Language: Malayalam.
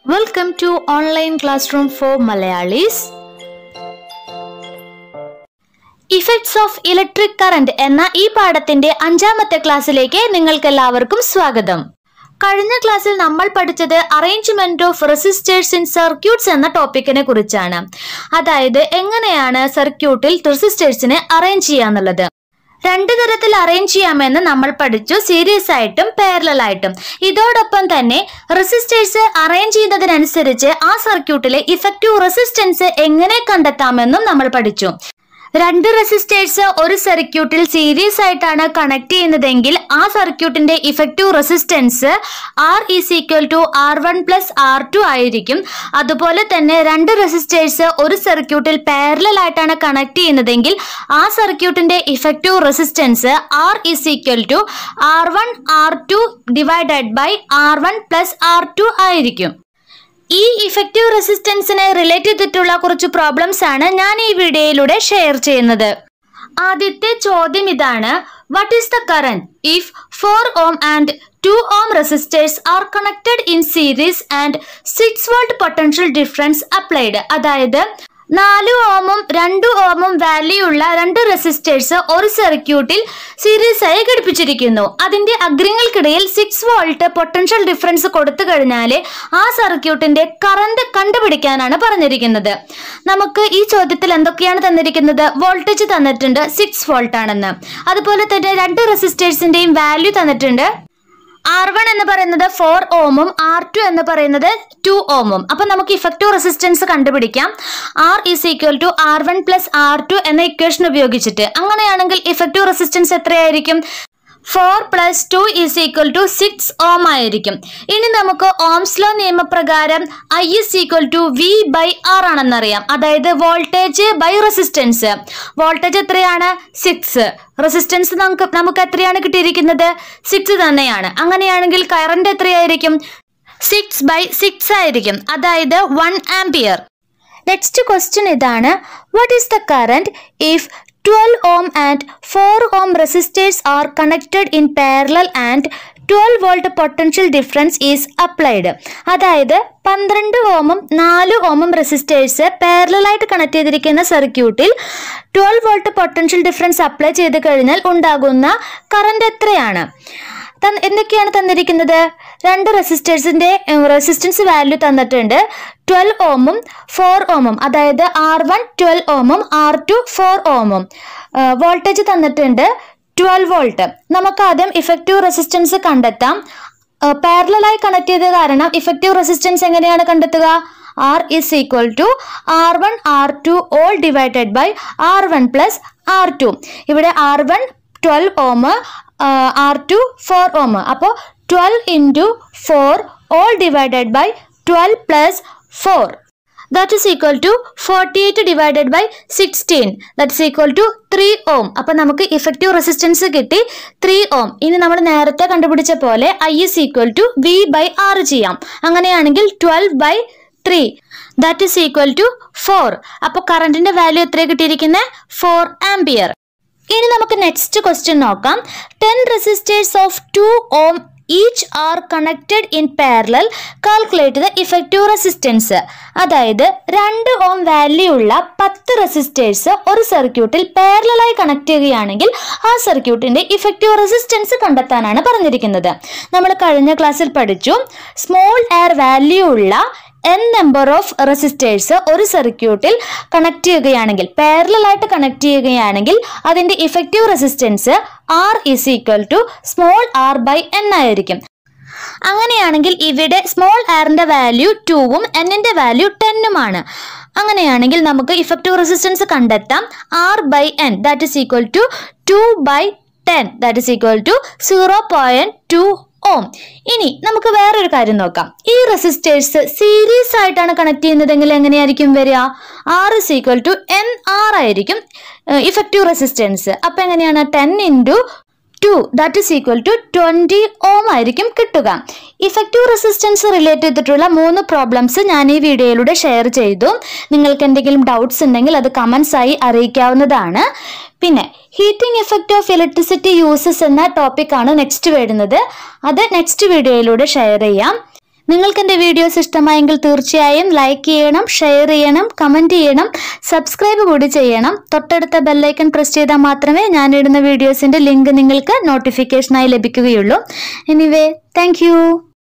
Welcome to online classroom for Malayalis. Effects of electric current എന്ന ഈ പാഠത്തിന്റെ അഞ്ചാമത്തെ ക്ലാസ്സിലേക്ക് നിങ്ങൾക്ക് എല്ലാവർക്കും സ്വാഗതം കഴിഞ്ഞ ക്ലാസ്സിൽ നമ്മൾ പഠിച്ചത് arrangement of resistors in circuits എന്ന ടോപ്പിക്കിനെ കുറിച്ചാണ് അതായത് എങ്ങനെയാണ് സർക്യൂട്ടിൽ റെസിസ്റ്റേഴ്സിനെ അറേഞ്ച് ചെയ്യാന്നുള്ളത് രണ്ട് തരത്തിൽ അറേഞ്ച് ചെയ്യാമെന്ന് നമ്മൾ പഠിച്ചു സീരീസ് ആയിട്ടും പാരലൽ ആയിട്ടും ഇതോടൊപ്പം തന്നെ റെസിസ്റ്റേഴ്സ് അറേഞ്ച് ചെയ്യുന്നതിനനുസരിച്ച് ആ സർക്യൂട്ടിലെ ഇഫക്റ്റീവ് റെസിസ്റ്റൻസ് എങ്ങനെ കണ്ടെത്താമെന്നും നമ്മൾ പഠിച്ചു രണ്ട് റെസിസ്റ്റേഴ്സ് ഒരു സർക്യൂട്ടിൽ സീരീസ് ആയിട്ടാണ് കണക്ട് ചെയ്യുന്നതെങ്കിൽ ആ സർക്യൂട്ടിന്റെ effective resistance R is equal to R one plus R two ആയിരിക്കും അതുപോലെ തന്നെ രണ്ട് റെസിസ്റ്റേഴ്സ് ഒരു സർക്യൂട്ടിൽ പാരലൽ ആയിട്ടാണ് കണക്ട് ചെയ്യുന്നതെങ്കിൽ ആ സർക്യൂട്ടിന്റെ effective resistance R is equal to R one R two divided by R one plus R two ആയിരിക്കും ഈ ഇഫക്റ്റീവ് റെസിസ്റ്റൻസിനെ റിലേറ്റ് ചെയ്തിട്ടുള്ള കുറച്ച് പ്രോബ്ലംസ് ആണ് ഞാൻ ഈ വീഡിയോയിലൂടെ ഷെയർ ചെയ്യുന്നത് ആദ്യത്തെ ചോദ്യം ഇതാണ് what is the current if four ohm and two ohm resistors are connected in series and six volt potential difference applied അതായത് നാല് ഓമും രണ്ട് ഓമും വാല്യൂ ഉള്ള രണ്ട് റെസിസ്റ്റേഴ്സ് ഒരു സർക്യൂട്ടിൽ സീരീസ് ആയി ഘടിപ്പിച്ചിരിക്കുന്നു അതിന്റെ അഗ്രങ്ങൾക്കിടയിൽ സിക്സ് വോൾട്ട് പൊട്ടൻഷ്യൽ ഡിഫറൻസ് കൊടുത്തു കഴിഞ്ഞാൽ ആ സർക്യൂട്ടിന്റെ കറണ്ട് കണ്ടുപിടിക്കാനാണ് പറഞ്ഞിരിക്കുന്നത് നമുക്ക് ഈ ചോദ്യത്തിൽ എന്തൊക്കെയാണ് തന്നിരിക്കുന്നത് വോൾട്ടേജ് തന്നിട്ടുണ്ട് സിക്സ് വോൾട്ട് ആണെന്ന് അതുപോലെ തന്നെ രണ്ട് റെസിസ്റ്റേഴ്സിന്റെയും വാല്യൂ തന്നിട്ടുണ്ട് ആർ വൺ എന്ന് പറയുന്നത് ഫോർ ഓമും ആർ ടു എന്ന് പറയുന്നത് ടു ഓമും അപ്പൊ നമുക്ക് ഇഫക്റ്റീവ് റെസിസ്റ്റൻസ് കണ്ടുപിടിക്കാം R is equal to R one plus R two എന്ന ഇക്വേഷൻ ഉപയോഗിച്ചിട്ട് അങ്ങനെയാണെങ്കിൽ ഇഫക്റ്റീവ് റെസിസ്റ്റൻസ് എത്രയായിരിക്കും four plus two is equal to six ohm ആയിരിക്കും ഇനി നമുക്ക് ഓംസ് ലോ നിയമപ്രകാരം I is equal to V by R ആണെന്നറിയാം അതായത് വോൾട്ടേജ് ബൈ റെസിസ്റ്റൻസ് വോൾട്ടേജ് എത്രയാണ് സിക്സ് റെസിസ്റ്റൻസ് നമുക്ക് നമുക്ക് എത്രയാണ് കിട്ടിയിരിക്കുന്നത് സിക്സ് തന്നെയാണ് അങ്ങനെയാണെങ്കിൽ കറണ്ട് എത്രയായിരിക്കും സിക്സ് ബൈ സിക്സ് ആയിരിക്കും അതായത് വൺ ആംപിയർ നെക്സ്റ്റ് ക്വസ്റ്റ്യൻ ഇതാണ് what is the current if 12 ohm and 4 ohm resistors are connected in parallel and 12 volt potential difference is applied അതായത് പന്ത്രണ്ട് ഓമും നാല് ഓമും റെസിസ്റ്റേഴ്സ് പാരലായിട്ട് കണക്ട് ചെയ്തിരിക്കുന്ന സർക്യൂട്ടിൽ twelve volt potential difference apply ചെയ്ത് കഴിഞ്ഞാൽ ഉണ്ടാകുന്ന കറണ്ട് എത്രയാണ് തൻ- എന്തൊക്കെയാണ് തന്നിരിക്കുന്നത് രണ്ട് റെസിസ്റ്റേഴ്സിന്റെ റെസിസ്റ്റൻസ് വാല്യൂ തന്നിട്ടുണ്ട് ട്വൽവ് ഓമും ഫോർ ഓമും അതായത് ആർ വൺ ട്വൽവ് ഓമും ആർ ടു ഫോർ ഓമും വോൾട്ടേജ് തന്നിട്ടുണ്ട് ട്വൽവ് വോൾട്ട് നമുക്ക് ആദ്യം ഇഫക്റ്റീവ് റെസിസ്റ്റൻസ് കണ്ടെത്താം പാരലായി കണക്ട് ചെയ്ത കാരണം ഇഫക്റ്റീവ് റെസിസ്റ്റൻസ് എങ്ങനെയാണ് കണ്ടെത്തുക R is equal to R one R two all divided by R one plus R two ഇവിടെ R one twelve ohm R two four ohm അപ്പോൾ twelve into four all divided by twelve plus four that is equal to forty eight divided by sixteen that is equal to three ohm അപ്പം നമുക്ക് ഇഫക്റ്റീവ് റെസിസ്റ്റൻസ് കിട്ടി ത്രീ ഓം ഇനി നമ്മൾ നേരത്തെ കണ്ടുപിടിച്ച പോലെ I is equal to V by R ചെയ്യാം അങ്ങനെയാണെങ്കിൽ twelve by three that is equal to four അപ്പോൾ കറണ്ടിന്റെ വാല്യൂ എത്ര കിട്ടിയിരിക്കുന്നത് ഫോർ ആംപിയർ ഇനി നമുക്ക് നെക്സ്റ്റ് ക്വസ്റ്റ്യൻ നോക്കാം ten resistors of two ohm each are connected in parallel calculate the effective resistance അതായത് രണ്ട് ഓം വാല്യൂ ഉള്ള പത്ത് റെസിസ്റ്റേഴ്സ് ഒരു സർക്യൂട്ടിൽ പാരലായി കണക്ട് ചെയ്യുകയാണെങ്കിൽ ആ സർക്യൂട്ടിന്റെ ഇഫക്റ്റീവ് റെസിസ്റ്റൻസ് കണ്ടെത്താനാണ് പറഞ്ഞിരിക്കുന്നത് നമ്മൾ കഴിഞ്ഞ ക്ലാസ്സിൽ പഠിച്ചു സ്മോൾ എയർ വാല്യൂ ഉള്ള എൻ നമ്പർ ഓഫ് റെസിസ്റ്റേഴ്സ് ഒരു സർക്യൂട്ടിൽ കണക്ട് ചെയ്യുകയാണെങ്കിൽ പാരലൽ ആയിട്ട് കണക്ട് ചെയ്യുകയാണെങ്കിൽ അതിന്റെ effective resistance R is equal to small R by N ആയിരിക്കും അങ്ങനെയാണെങ്കിൽ ഇവിടെ സ്മോൾ ആറിന്റെ വാല്യൂ ടൂവും എന്നിന്റെ വാല്യൂ ടെന്നുമാണ് അങ്ങനെയാണെങ്കിൽ നമുക്ക് ഇഫക്റ്റീവ് റെസിസ്റ്റൻസ് കണ്ടെത്താം R by N that is equal to two by ten that is equal to zero point two ohm ഇനി നമുക്ക് വേറൊരു കാര്യം നോക്കാം ഈ റെസിസ്റ്റേഴ്സ് സീരീസ് ആയിട്ടാണ് കണക്ട് ചെയ്യുന്നതെങ്കിൽ എങ്ങനെയായിരിക്കും വരിക R is equal to N R ആയിരിക്കും ഇഫക്റ്റീവ് റെസിസ്റ്റൻസ് അപ്പൊ എങ്ങനെയാണ് ten into two that is equal to twenty ohm ആയിരിക്കും കിട്ടുക ഇഫക്റ്റീവ് റെസിസ്റ്റൻസ് റിലേറ്റ് ചെയ്തിട്ടുള്ള മൂന്ന് പ്രോബ്ലംസ് ഞാൻ ഈ വീഡിയോയിലൂടെ ഷെയർ ചെയ്തു നിങ്ങൾക്ക് എന്തെങ്കിലും ഡൗട്ട്സ് ഉണ്ടെങ്കിൽ അത് കമൻസ് ആയി അറിയിക്കാവുന്നതാണ് പിന്നെ heating effect of electricity uses എന്ന ടോപ്പിക്കാണ് നെക്സ്റ്റ് വരുന്നത് അത് നെക്സ്റ്റ് വീഡിയോയിലൂടെ ഷെയർ ചെയ്യാം നിങ്ങൾക്ക് എൻ്റെ വീഡിയോസ് ഇഷ്ടമായെങ്കിൽ തീർച്ചയായും ലൈക്ക് ചെയ്യണം ഷെയർ ചെയ്യണം കമൻറ്റ് ചെയ്യണം സബ്സ്ക്രൈബ് കൂടി ചെയ്യണം തൊട്ടടുത്ത ബെല്ലൈക്കൺ പ്രസ് ചെയ്താൽ മാത്രമേ ഞാനിടുന്ന വീഡിയോസിൻ്റെ ലിങ്ക് നിങ്ങൾക്ക് നോട്ടിഫിക്കേഷനായി ലഭിക്കുകയുള്ളൂ എനിവേ താങ്ക്